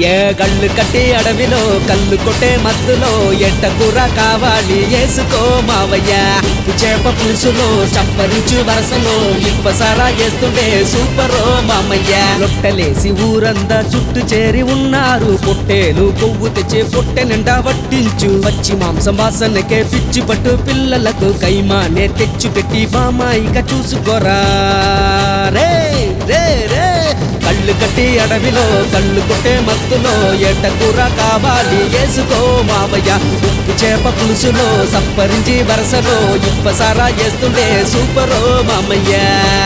ఏ గళ్ళు కట్టి అడవిలో కళ్ళు కొట్టే మత్తులో ఎట్ట కూర కావాలి వేసుకో మావయ్య చేప పులుసులో చప్పరించు వరసలో ఇప్పసారా చేస్తుంటే సూపరో మామయ్య లొట్టలేసి ఊరంతా చుట్టూ చేరి ఉన్నారు పొట్టేలు కొవ్వు తెచ్చే పొట్టె నిండా వట్టించు పచ్చి మాంసం వాసనకే పిచ్చి పట్టు పిల్లలకు కైమానే తెచ్చి పెట్టి బామాయిక చూసుకోరా రే రే రే కళ్ళు కట్టి అడవిలో కళ్ళు కొట్టే మత్తులో ఎట్ట కూర కావాలి వేసుకో మావయ్య ఉప్పు చేప పులుసులో సప్పరించి వరసలో ఇప్పసారా చేస్తుంటే సూపరో మామయ్య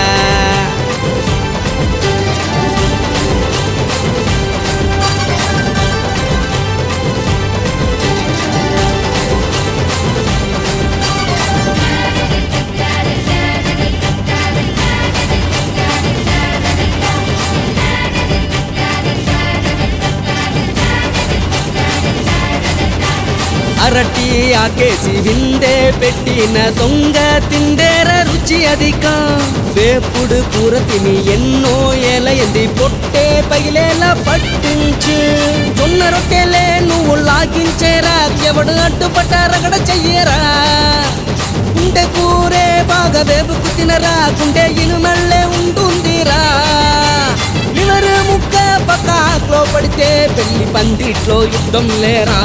అరటి ఆకేసి విందే పెట్టిన దొంగ తిండేర రుచి అధిక వేపుడు కూర తిని ఎన్నో ఏలయంది పొట్టే పగిలేలా పట్టించు జొన్న రొట్టెలే నువ్వు లాగించేరా ఎవడు అడ్డుపట్ట రగడ చెయ్యరా గుండె కూరే బాగా వేపుకు తినరా గుండె ఇనుమల్లే ఉంటుందిరా లివర్ ముక్క పక్కలో పడితే పెళ్లి పందిట్లో యుద్ధం లేరా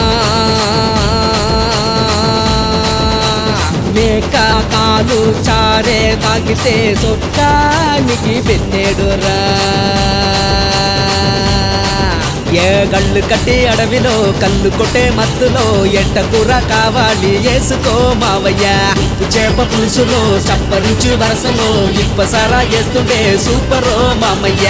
మేక కాలు చారే తాగితే సొక్కానికి పెట్టేడురా ఏ గళ్ళు కట్టి అడవిలో కళ్ళు కొట్టే మత్తులో ఎట్ట కూర కావాలి వేసుకో మావయ్య చేప పులుసులో చప్పరించు వరసలో ఇప్పసారా చేస్తుంటే సూపరో మామయ్య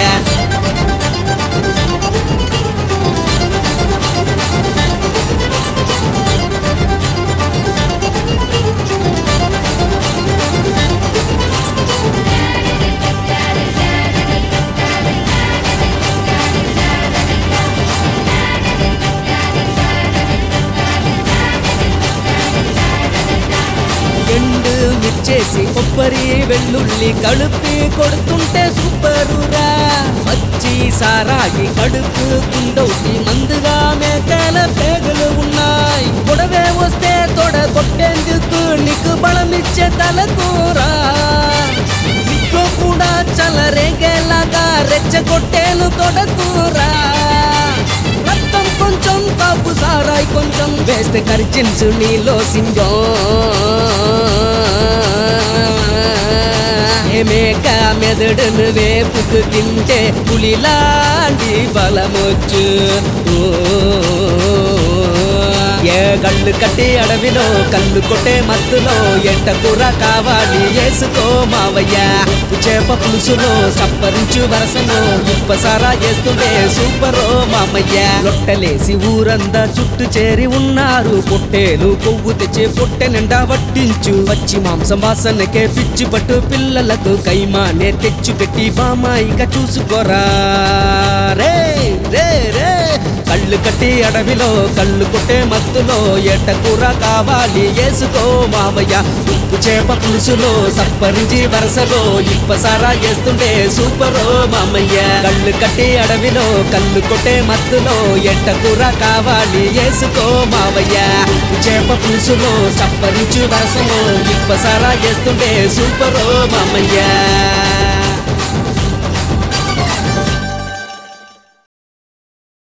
ఎండు మిర్చేసి కొబ్బరి వెల్లుల్లి కడుపి కొడుతుంటే సూపరురా పచ్చి సారాగి కడుపు కుండౌటి మందుగా మేకల పేగులు ఉన్నాయి గొడవే వస్తే తొడ కొట్టేందుకు నీకు బలమిచ్చే తలకూరా నీకు కూడా చలరేగేలాగా రెచ్చగొట్టేను తొడకూరా రక్తం కొంచెం కాపు సారాయి కొంచెం వేస్తే కరిచిన్సు నీలో సింగం మేక మెదడును వేపుకు తింటే పులిలాంటి బలమొచ్చు ఓ ఏ గళ్ళు కట్టి అడవిలో కళ్ళు కొట్టే మత్తులో ఎట్ట కూర కావాలి వేసుకో మావయ్య చేప పులుసులో సప్పరించు వరసలో ఉప్పసారా చేస్తుంటే సూపరో మామయ్య లొట్టలేసి ఊరంతా చుట్టూ చేరి ఉన్నారు పొట్టేలు కొవ్వు తెచ్చే పొట్టె నిండా వట్టించు పచ్చి మాంసం వాసనకే పిచ్చి పట్టు పిల్లలకు కైమానే తెచ్చి పెట్టి బామాయిక చూసుకోరా రే రే రే కళ్ళు కట్టి అడవిలో కళ్ళు కొట్టే మత్తులో ఎట్ట కూర కావాలి వేసుకో మావయ్య ఉప్పు చేప పులుసులో సప్పరించి వరసలో ఇప్పసారా చేస్తుంటే సూపరో మామయ్య కళ్ళు కట్టి అడవిలో కళ్ళు కొట్టే మత్తులో ఎట్ట కూర కావాలి వేసుకో మావయ్య చేప పులుసులో సప్పరించి వరసలో ఇప్పసారా చేస్తుంటే సూపరో మామయ్య